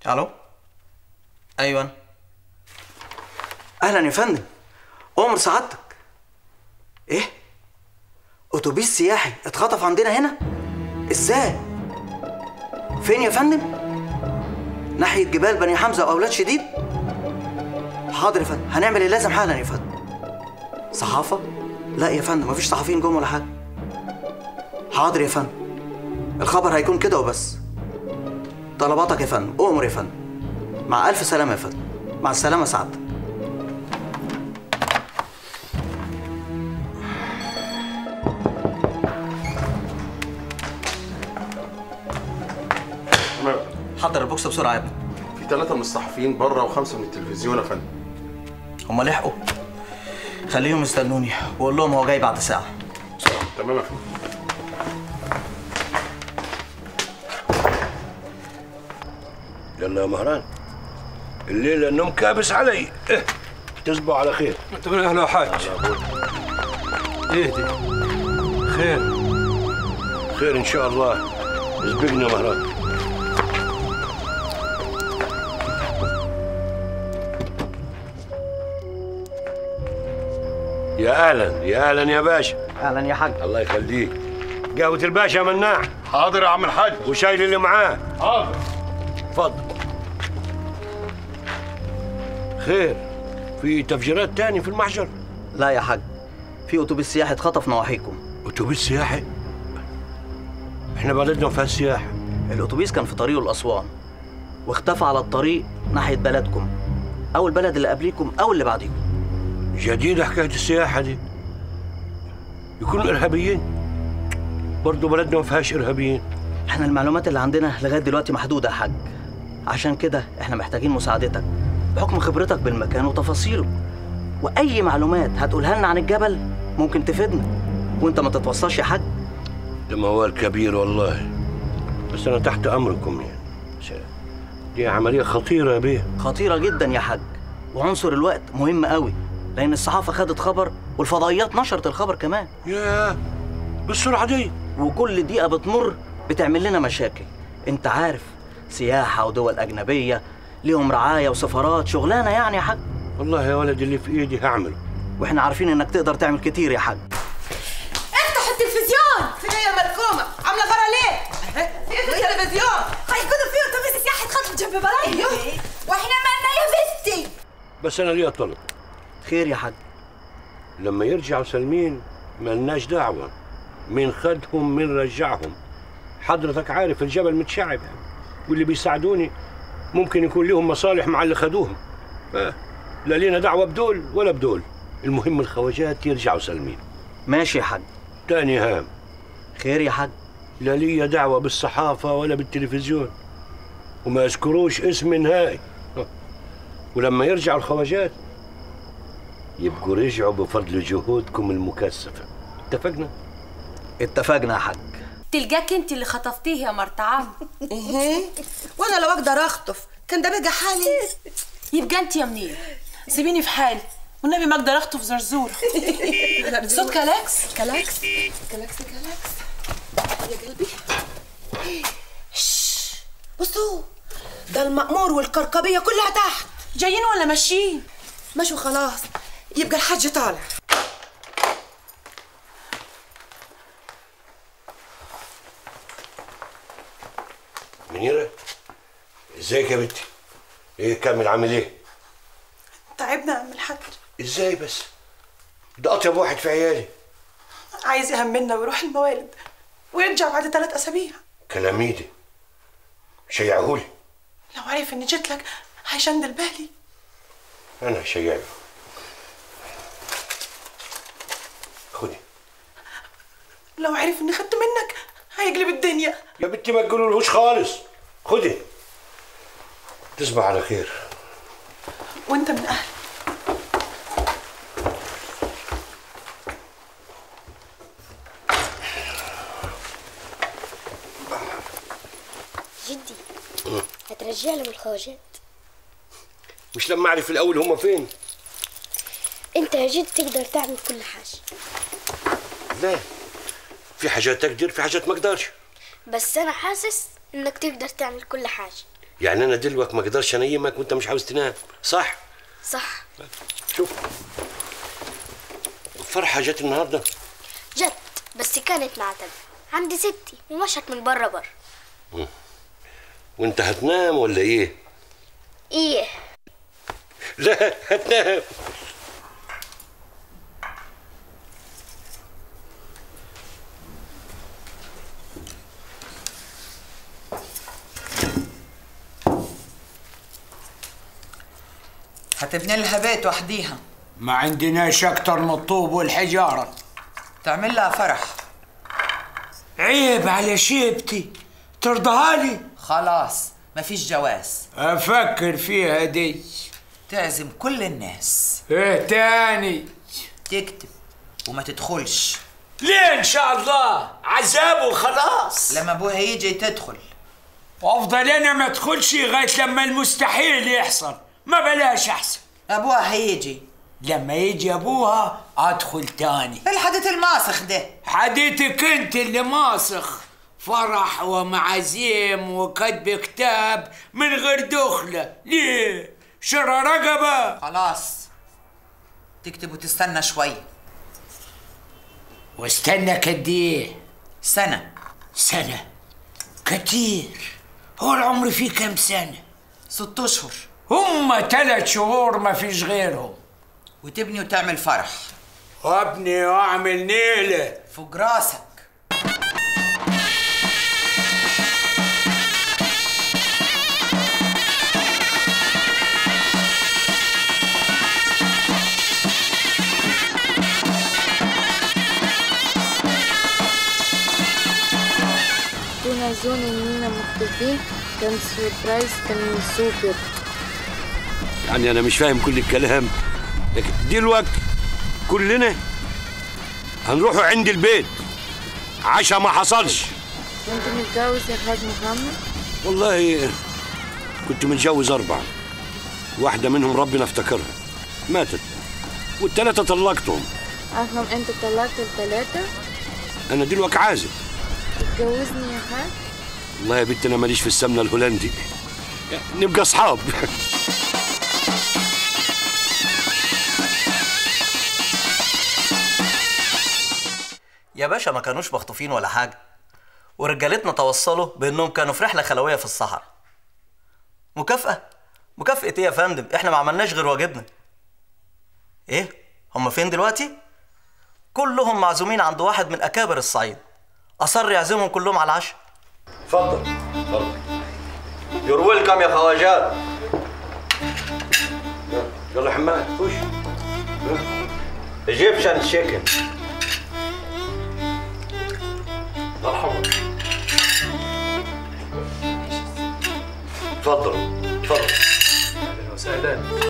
الو ايوه أنا. اهلا يا فندم امر سعادتك ايه اتوبيس سياحي اتخطف عندنا هنا ازاي فين يا فندم ناحيه جبال بني حمزه واولاد شديد حاضر يا فندم هنعمل اللازم حالا يا فندم صحافه لا يا فندم مفيش صحفيين جم ولا حاجه حاضر يا فندم الخبر هيكون كده وبس طلباتك يا فندم أؤمر يا فندم مع ألف سلامة يا فندم مع السلامة سعادتك تمام حضر البوكس بسرعة يا ابني في ثلاثة من الصحفيين بره وخمسة من التلفزيون يا فندم هما لحقوا خليهم يستنوني وقول لهم هو جاي بعد ساعة تمام يا فندم يلا يا مهران الليلة النوم كابس علي إيه. تصبحوا على خير انت من اهل حاج ايه دي خير خير ان شاء الله اسبقنا يا مهران يا اهلا يا اهلا يا باشا أهلا يا حاج الله يخليك قهوة الباشا مناع حاضر يا عم الحاج وشايل اللي معاه حاضر اتفضل خير في تفجيرات تاني في المحجر لا يا حاج في أتوبيس سياحي اتخطف نواحيكم اتوبيس سياحي احنا بلدنا فيها سياحة الأتوبيس كان في طريقه لأسوان واختفى على الطريق ناحية بلدكم أو البلد اللي قبليكم أو اللي بعديكم جديدة حكاية السياحة دي يكونوا إرهابيين برضه بلدنا ما فيهاش إرهابيين احنا المعلومات اللي عندنا لغاية دلوقتي محدودة يا حاج عشان كده احنا محتاجين مساعدتك بحكم خبرتك بالمكان وتفاصيله وأي معلومات هتقولها لنا عن الجبل ممكن تفيدنا وانت ما تتوصاش يا حاج ده موال كبير والله بس أنا تحت أمركم يعني ش- دي عملية خطيرة يا بيه خطيرة جدا يا حاج وعنصر الوقت مهم قوي لأن الصحافة خدت خبر والفضائيات نشرت الخبر كمان ياه بالسرعة دي وكل دقيقة بتمر بتعمل لنا مشاكل انت عارف سياحة ودول أجنبية ليهم رعاية وسفارات شغلانة يعني يا حاج والله يا ولد اللي في إيدي هعمله واحنا عارفين انك تقدر تعمل كتير يا حاج افتح التلفزيون في يا مركومة عاملة غرا ليه؟ في ايه في التلفزيون؟ هيكونوا في اتوبيس سياحي اتخطف جنب بلدنا ايوه واحنا مالنا يا بنتي بس أنا ليا طلب خير يا حاج لما يرجعوا سالمين ملناش دعوة مين خدهم مين رجعهم حضرتك عارف الجبل متشعب يعني واللي بيساعدوني ممكن يكون لهم مصالح مع اللي خدوهم آه، لا لينا دعوة بدول ولا بدول المهم الخواجات يرجعوا سالمين ماشي يا حاج تاني هام خير يا حاج لا لي دعوة بالصحافة ولا بالتلفزيون وما يذكروش اسم نهائي آه. ولما يرجعوا الخواجات يبقوا رجعوا بفضل جهودكم المكثفة اتفقنا؟ اتفقنا يا حاج تلقاك انت اللي خطفتيه يا مرت عم ايه وانا لو اقدر اخطف كان ده بقى حالي يبقى انت يا منير سيبيني في حالي والنبي ما اقدر اخطف زرزوره صوت كلاكس كلاكس كلاكس كلاكس يا قلبي شش. بصوا ده المأمور والكركبية كلها تحت جايين ولا ماشيين مشوا خلاص يبقى الحاج طالع منيرة ازيك يا بنتي؟ ايه كامل عامل ايه؟ تعبنا يا عم الحاج ازاي بس؟ ده اطيب واحد في عيالي عايز يهملنا ويروح الموالد ويرجع بعد ثلاث اسابيع كلام ايدي شيعهولي لو عرف اني جيت لك هيشندل بالي انا شيعه خدي لو عرف اني خدت منك هيقلب الدنيا يا بنتي ما تقولولهوش خالص خدي تصبح على خير وانت من اهلي جدي هترجع لهم الخواجات مش لما اعرف الاول هما فين انت يا جد تقدر تعمل كل حاجة لا في حاجات اقدر في حاجات ما اقدرش بس انا حاسس انك تقدر تعمل كل حاجة يعني انا دلوقتي ما اقدرش انيمك وانت مش عاوز تنام صح صح شوف فرحه جت النهارده جت بس كانت معتبة عندي ستي ومشت من بره بره وانت هتنام ولا ايه ايه لا هتنام هتبني لها بيت وحديها ما عندناش اكتر من الطوب والحجارة تعمل لها فرح عيب على شيبتي ترضها لي خلاص مفيش جواز افكر فيها دي تعزم كل الناس ايه تاني تكتب وما تدخلش ليه ان شاء الله عذاب وخلاص لما ابوها يجي تدخل وافضل انا ما ادخلش لغايه لما المستحيل يحصل ما بلاش احسن ابوها هيجي لما يجي ابوها ادخل تاني الحدث الماسخ ده حديثك انت اللي ماسخ فرح ومعازيم وكتب كتاب من غير دخلة ليه شرى رقبة خلاص تكتب وتستنى شوي واستنى قد ايه سنة سنة كتير هو العمر فيه كم سنة ست اشهر هم ثلاث شهور ما فيش غيرهم وتبني وتعمل فرح وابني واعمل نيلة فوق راسك دون أظن إننا مختلفين كان سوربرايز كان سوبر يعني انا مش فاهم كل الكلام لكن دلوقتي كلنا هنروحوا عند البيت عشا ما حصلش كنت متجوز يا حاج محمد والله كنت متجوز أربعة واحدة منهم ربنا افتكرها ماتت والتلاتة طلقتهم أفهم أنت طلقت التلاتة أنا دلوقتي عازب تتجوزني يا حاج والله يا بنت أنا ماليش في السمنة الهولندي نبقى أصحاب يا باشا ما كانوش مخطوفين ولا حاجة ورجالتنا توصلوا بانهم كانوا في رحلة خلوية في الصحراء مكافأة مكافأة ايه يا فندم احنا ما عملناش غير واجبنا ايه هم فين دلوقتي كلهم معزومين عند واحد من اكابر الصعيد اصر يعزمهم كلهم على العشاء اتفضل اتفضل يور ويلكم يا خواجات يلا يا حماد خش ايجيبشن تشيكن مرحبا اتفضل اتفضل اهلا وسهلا